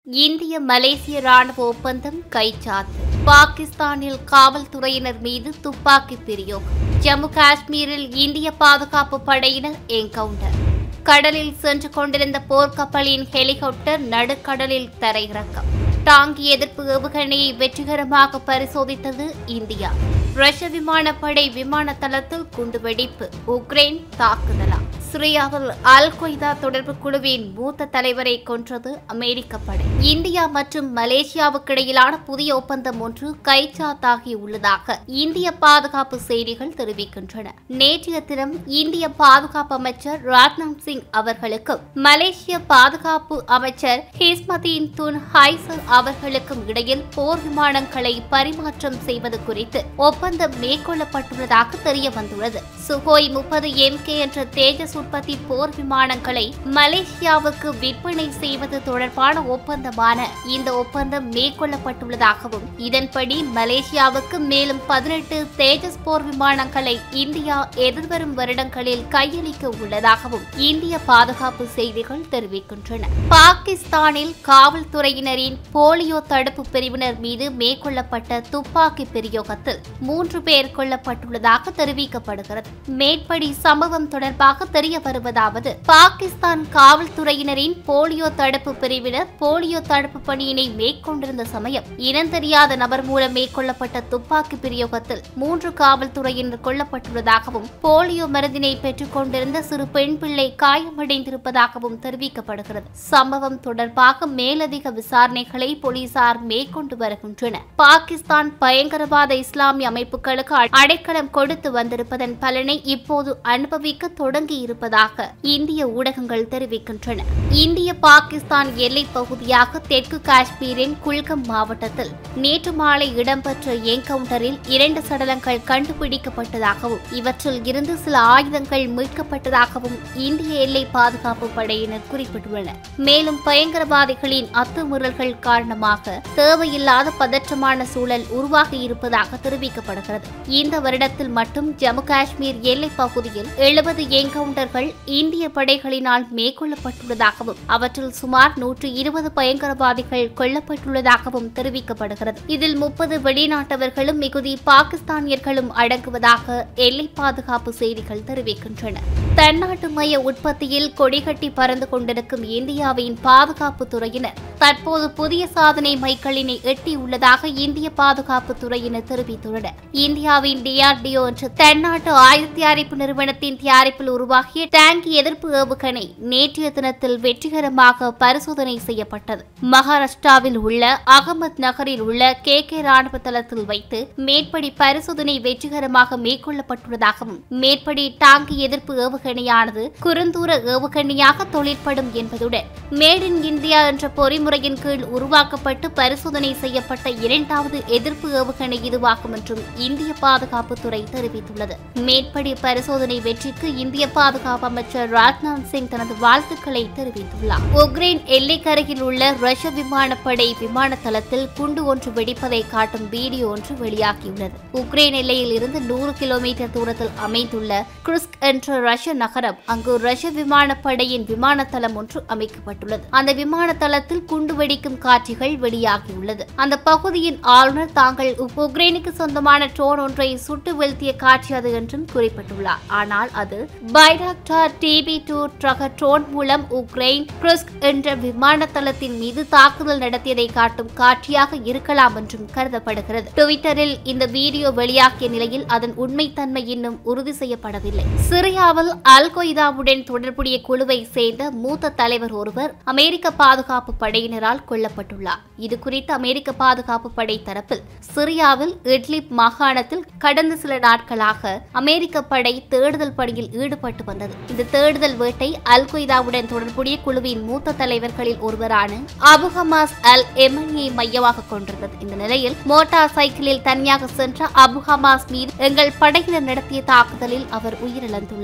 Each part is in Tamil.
இந்திய மலேசிய ராணுவ ஒப்பந்தம் கைச்சாத்து பாகிஸ்தானில் காவல்துறையினர் மீது துப்பாக்கி பிரயோகம் ஜம்மு காஷ்மீரில் இந்திய பாதுகாப்பு படையினர் என்கவுண்டர் கடலில் சென்று கொண்டிருந்த போர்க்கப்பலின் ஹெலிகாப்டர் நடுக்கடலில் தரையிறக்கம் டாங்கி எதிர்ப்பு ஏவுகணையை வெற்றிகரமாக பரிசோதித்தது இந்தியா ரஷ்ய விமானப்படை விமான தளத்தில் குண்டுவெடிப்பு உக்ரைன் தாக்குதலா சிரியாவில் அல் கொய்தா தொடர்பு குழுவின் மூத்த தலைவரை கொன்றது அமெரிக்க படை இந்தியா மற்றும் மலேசியாவுக்கு இடையிலான புதிய ஒப்பந்தம் ஒன்று கைச்சாத்தாகி உள்ளதாக இந்திய பாதுகாப்பு செய்திகள் தெரிவிக்கின்றன நேற்றைய தினம் இந்திய பாதுகாப்பு அமைச்சர் ராஜ்நாத் சிங் அவர்களுக்கும் மலேசிய பாதுகாப்பு அமைச்சர் ஹிஸ்மதீன் துன் ஹைசல் அவர்களுக்கும் இடையில் போர் விமானங்களை பரிமாற்றம் செய்வது குறித்து ஒப்பந்தம் மேற்கொள்ளப்பட்டுள்ளதாக தெரிய வந்துள்ளது சுகோய் முப்பது எம்கே என்ற தேஜஸ் உற்பத்தி போர் விமானங்களை மலேசியாவுக்கு விற்பனை செய்வது தொடர்பான ஒப்பந்தமான இந்த ஒப்பந்தம் மேற்கொள்ளப்பட்டுள்ளதாகவும் இதன்படி மலேசியாவுக்கு மேலும் பதினெட்டு தேஜஸ் போர் விமானங்களை இந்தியா எதிர்வரும் வருடங்களில் கையளிக்க உள்ளதாகவும் இந்திய பாதுகாப்பு செய்திகள் தெரிவிக்கின்றன பாகிஸ்தானில் காவல்துறையினரின் போலியோ தடுப்பு பிரிவினர் மீது மேற்கொள்ளப்பட்ட துப்பாக்கி பிரயோகத்தில் மூன்று பேர் கொல்லப்பட்டுள்ளதாக தெரிவிக்கப்படுகிறது மேற்படி சம்பவம் தொடர்பாக தெரிய வருவதாவது பாகிஸ்தான் காவல்துறையினரின் போலியோ தடுப்பு பிரிவினர் போலியோ தடுப்பு பணியினை மேற்கொண்டிருந்த சமயம் இனந்தெரியாத நபர் மூலம் மேற்கொள்ளப்பட்ட துப்பாக்கி பிரயோகத்தில் மூன்று காவல்துறையினர் கொல்லப்பட்டுள்ளதாகவும் போலியோ மருந்தினை பெற்றுக் கொண்டிருந்த சிறு பெண் பிள்ளை காயமடைந்திருப்பதாகவும் தெரிவிக்கப்படுகிறது சம்பவம் தொடர்பாக மேலதிக விசாரணைகளை போலீசார் மேற்கொண்டு வருகின்றனர் பாகிஸ்தான் பயங்கரவாத இஸ்லாமிய அமைப்புகளுக்கு அடைக்கலம் கொடுத்து வந்திருப்பதன் பலனை இப்போது அனுபவிக்க தொடங்கி இருப்பதாக இந்திய ஊடகங்கள் தெரிவிக்கின்றன இந்திய பாகிஸ்தான் எல்லைப் பகுதியாக தெற்கு காஷ்மீரின் குல்கம் மாவட்டத்தில் நேற்று மாலை இடம்பெற்ற என்கவுண்டரில் இரண்டு சடலங்கள் கண்டுபிடிக்கப்பட்டதாகவும் இவற்றில் இருந்து சில ஆயுதங்கள் மீட்கப்பட்டதாகவும் இந்திய எல்லை பாதுகாப்பு படையினர் குறிப்பிட்டுள்ளனர் மேலும் பயங்கரவாதிகளின் அத்துமீறல்கள் காரணமாக தேவையில்லாத பதற்றமான சூழல் உருவாகி இருப்பதாக தெரிவிக்கப்படுகிறது இந்த வருடத்தில் மட்டும் ஜம்மு காஷ்மீர் எல்லைப் பகுதியில் எழுபது என்கவுண்டர்கள் இந்திய படைகளினால் மேற்கொள்ளப்பட்டுள்ளதாகவும் அவற்றில் சுமார் நூற்று இருபது பயங்கரவாதிகள் கொல்லப்பட்டுள்ளதாகவும் தெரிவிக்கப்படுகிறது இதில் முப்பது வெளிநாட்டவர்களும் மிகுதி பாகிஸ்தானியர்களும் அடங்குவதாக எல்லை பாதுகாப்பு செய்திகள் தெரிவிக்கின்றன தன்னாட்டு மய உற்பத்தியில் கொடிகட்டி பறந்து கொண்டிருக்கும் இந்தியாவின் பாதுகாப்பு துறையினர் தற்போது புதிய சாதனை மைல்கல்லினை எட்டியுள்ளதாக இந்திய பாதுகாப்பு துறையினர் தெரிவித்துள்ளனர் இந்தியாவின் டிஆர்டிஓ என்ற தன்னாட்டு ஆயுத தயாரிப்பு நிறுவனத்தின் தயாரிப்பில் உருவாகிய டேங்கி எதிர்ப்பு ஏவுகணை நேற்றைய தினத்தில் வெற்றிகரமாக பரிசோதனை செய்யப்பட்டது மகாராஷ்டிராவில் உள்ள அகமத் நகரில் உள்ள கே கே ராணுவ தளத்தில் வைத்து மேற்படி பரிசோதனை வெற்றிகரமாக மேற்கொள்ளப்பட்டுள்ளதாகவும் மேற்படி டாங்கி எதிர்ப்பு ஏவுகணையானது குறுந்தூர ஏவுகணையாக தொழிற்படும் என்பதுடன் மேட் இன் இந்தியா என்ற பொறிமுறையின் கீழ் உருவாக்கப்பட்டு பரிசோதனை செய்யப்பட்ட இரண்டாவது எதிர்ப்பு ஏவுகணை இதுவாகும் என்றும் இந்திய பாதுகாப்புத்துறை தெரிவித்துள்ளது மேற்படி பரிசோதனை வெற்றிக்கு இந்திய பாதுகாப்பு அமைச்சர் ராஜ்நாத் சிங் தனது வாழ்த்துக்களை தெரிவித்துள்ளார் உக்ரைன் எல்லைக்கரையில் உள்ள ரஷ்ய விமானப்படை விமான தளத்தில் குண்டு ஒன்று வெடிப்பதை காட்டும் வீடியோ ஒன்று வெளியாகியுள்ளது உக்ரைன் எல்லையில் இருந்து நூறு கிலோமீட்டர் தூரத்தில் அமைந்துள்ள குருஸ்க் என்ற ரஷ்ய நகரம் அங்கு ரஷ்ய விமானப்படையின் விமான தளம் ஒன்று அமைக்கப்பட்டுள்ளது அந்த விமான தளத்தில் குண்டு வெடிக்கும் காட்சிகள் வெளியாகியுள்ளது அந்த பகுதியின் ஆளுநர் தாங்கள் உக்ரைனுக்கு சொந்தமான ட்ரோன் ஒன்றை சுட்டு வீழ்த்திய காட்சி அது என்றும் குறிப்பிட்டுள்ளார் ஆனால் அது பைராக்டார் டிபி டூ ரக ட்ரோன் மூலம் உக்ரைன் குருஸ்க் என்ற விமான தளத்தின் மீது தாக்குதல் நடத்தியதை காட்டும் காட்சியாக இருக்கலாம் என்றும் கருதப்படுகிறது டுவிட்டரில் இந்த வீடியோ வெளியாகிய நிலையில் அதன் உண்மைத்தன்மை இன்னும் உறுதி செய்யப்படவில்லை சிரியாவில் அல் கொய்தாவுடன் தொடர்புடைய குழுவை சேர்ந்த மூத்த தலைவர் ஒருவர் அமெரிக்க பாதுகாப்பு படையினரால் கொல்லப்பட்டுள்ளார் இது குறித்து அமெரிக்க பாதுகாப்பு படை தரப்பில் சிரியாவில் இட்லிப் மாகாணத்தில் கடந்த சில நாட்களாக அமெரிக்க படை தேடுதல் பணியில் ஈடுபட்டு வந்தது இந்த தேடுதல் வேட்டை அல் கொய்தாவுடன் தொடர்புடைய குழுவின் மூத்த தலைவர்களில் ஒருவரான அபு ஹமாஸ் அல் எமனியை மையமாக கொண்டிருந்தது இந்த நிலையில் மோட்டார் சைக்கிளில் தனியாக சென்ற அபு ஹமாஸ் மீது எங்கள் படையினர் நடத்திய தாக்குதலில் அவர் உயிரிழந்துள்ளார் சிறிது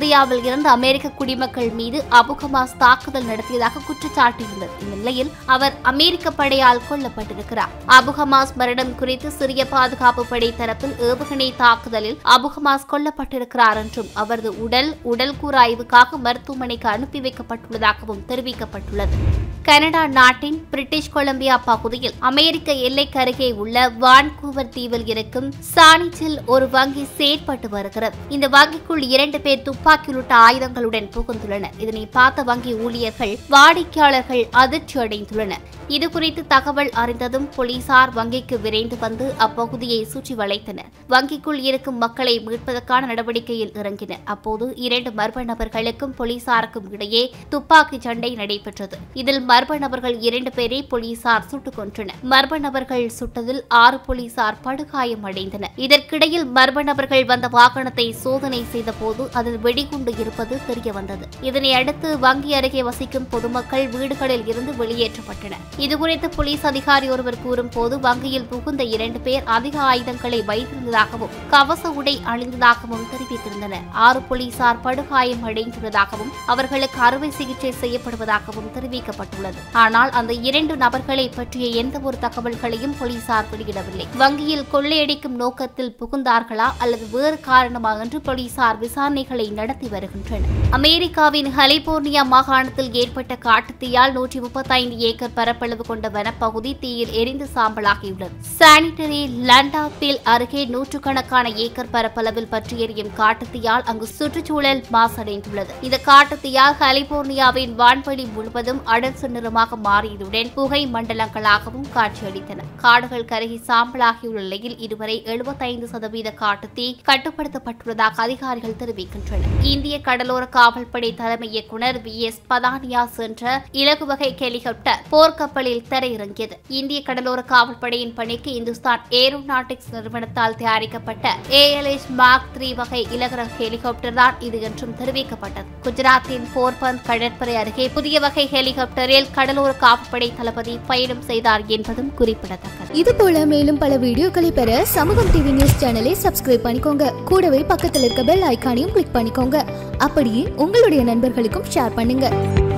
சிரியாவில் இருந்து அமெரிக்க குடிமக்கள் மீது அபு ஹமாஸ் தாக்குதல் நடத்தியதாக குற்றச்சாட்டியுள்ளது இந்த நிலையில் அவர் அமெரிக்க படையால் கொல்லப்பட்டிருக்கிறார் அபு ஹமாஸ் மரணம் குறித்து சிரிய பாதுகாப்பு படை தரப்பில் ஏவுகணை தாக்குதலில் அபு ஹமாஸ் கொல்லப்பட்டிருக்கிறார் என்றும் அவரது உடல் உடல் கூராய்வுக்காக மருத்துவமனைக்கு அனுப்பி வைக்கப்பட்டுள்ளதாகவும் தெரிவிக்கப்பட்டுள்ளது கனடா நாட்டின் பிரிட்டிஷ் கொலம்பியா பகுதியில் அமெரிக்க எல்லைக்கு அருகே உள்ள வான்கூவர் தீவில் இருக்கும் சானிச்சில் ஒரு வங்கி செயற்பட்டு வருகிறது இந்த வங்கிக்குள் இரண்டு பேர் துப்பாக்கி உள்ளிட்ட ஆயுதங்களுடன் புகுந்துள்ளனர் இதனை பார்த்த வங்கி ஊழியர்கள் வாடிக்கையாளர்கள் அதிர்ச்சி அடைந்துள்ளனர் இது குறித்து தகவல் அறிந்ததும் போலீசார் வங்கிக்கு விரைந்து வந்து அப்பகுதியை சுற்றி வளைத்தனர் வங்கிக்குள் இருக்கும் மக்களை மீட்பதற்கான நடவடிக்கையில் இறங்கினர் அப்போது இரண்டு மர்ம நபர்களுக்கும் போலீசாருக்கும் இடையே துப்பாக்கி சண்டை நடைபெற்றது இதில் மர்ம நபர்கள் இரண்டு பேரை போலீசார் சுட்டுக் கொன்றனர் மர்ம நபர்கள் சுட்டதில் ஆறு போலீசார் படுகாயம் அடைந்தனர் இதற்கிடையில் மர்ம நபர்கள் வந்த வாகனத்தை சோதனை செய்தபோது அதில் வெடிகுண்டு இருப்பது தெரியவந்தது இதனை அடுத்து வங்கி அருகே வசிக்கும் பொதுமக்கள் வீடுகளில் இருந்து வெளியேற்றப்பட்டனர் இதுகுறித்து போலீஸ் அதிகாரி ஒருவர் கூறும்போது வங்கியில் புகுந்த இரண்டு பேர் அதிக ஆயுதங்களை வைத்திருந்ததாகவும் கவச உடை அணிந்ததாகவும் தெரிவித்திருந்தனர் ஆறு போலீசார் படுகாயம் அடைந்துள்ளதாகவும் அவர்களுக்கு அறுவை சிகிச்சை செய்யப்படுவதாகவும் தெரிவிக்கப்பட்டுள்ளது ஆனால் அந்த இரண்டு நபர்களை பற்றிய எந்த ஒரு தகவல்களையும் போலீசார் வெளியிடவில்லை வங்கியில் கொள்ளையடிக்கும் நோக்கத்தில் புகுந்தார்களா அல்லது வேறு காரணமா என்று போலீசார் விசாரணைகளை நடத்தி வருகின்றனர் அமெரிக்காவின் கலிபோர்னியா மாகாணத்தில் ஏற்பட்ட காட்டுத்தீயால் நூற்றி முப்பத்தைந்து ஏக்கர் பரப்பளவு கொண்ட வனப்பகுதி தீயில் எரிந்து சாம்பலாகியுள்ளது சானிட்டரி லண்டாபில் அருகே நூற்றுக்கணக்கான ஏக்கர் பரப்பளவில் பற்றி எரியும் காட்டுத்தீயால் அங்கு சுற்றுச்சூழல் மாசடைந்துள்ளது இந்த காட்டுத்தீயால் கலிபோர்னியாவின் வான்வெளி முழுவதும் அடர்சு நிறமாக மாறியதுடன் புகை மண்டலங்களாகவும் காட்சியளித்தன காடுகள் கருகி சாம்பலாகியுள்ள நிலையில் இதுவரை எழுபத்தைந்து சதவீத காட்டுத்தீ கட்டுப்படுத்தப்பட்டுள்ளதாக அதிகாரிகள் தெரிவிக்கின்றனர் இந்திய கடலோர காவல்படை தலைமை இயக்குநர் வி எஸ் பதானியா சென்ற இலகு வகை ஹெலிகாப்டர் போர்க்கப்பலில் தரையிறங்கியது இந்திய கடலோர காவல்படையின் பணிக்கு இந்துஸ்தான் ஏரோநாட்டிக்ஸ் நிறுவனத்தால் தயாரிக்கப்பட்ட ஏஎல்எஸ் மார்க் த்ரீ வகை இலகுர ஹெலிகாப்டர் தான் இது என்றும் தெரிவிக்கப்பட்டது குஜராத்தின் போர்பந்த் கடற்படை அருகே புதிய வகை ஹெலிகாப்டரில் கடலோர காவல்படை தளபதி பயணம் செய்தார் என்பதும் குறிப்பிடத்தக்கது இது போல மேலும் பல வீடியோக்களை பெற சமூகம் டிவி நியூஸ் சேனலை சப்ஸ்கிரைப் பண்ணிக்கோங்க கூடவே பக்கத்தில் இருக்க பெல் ஐகானையும் கிளிக் பண்ணிக்கோங்க அப்படியே உங்களுடைய நண்பர்களுக்கும் ஷேர் பண்ணுங்க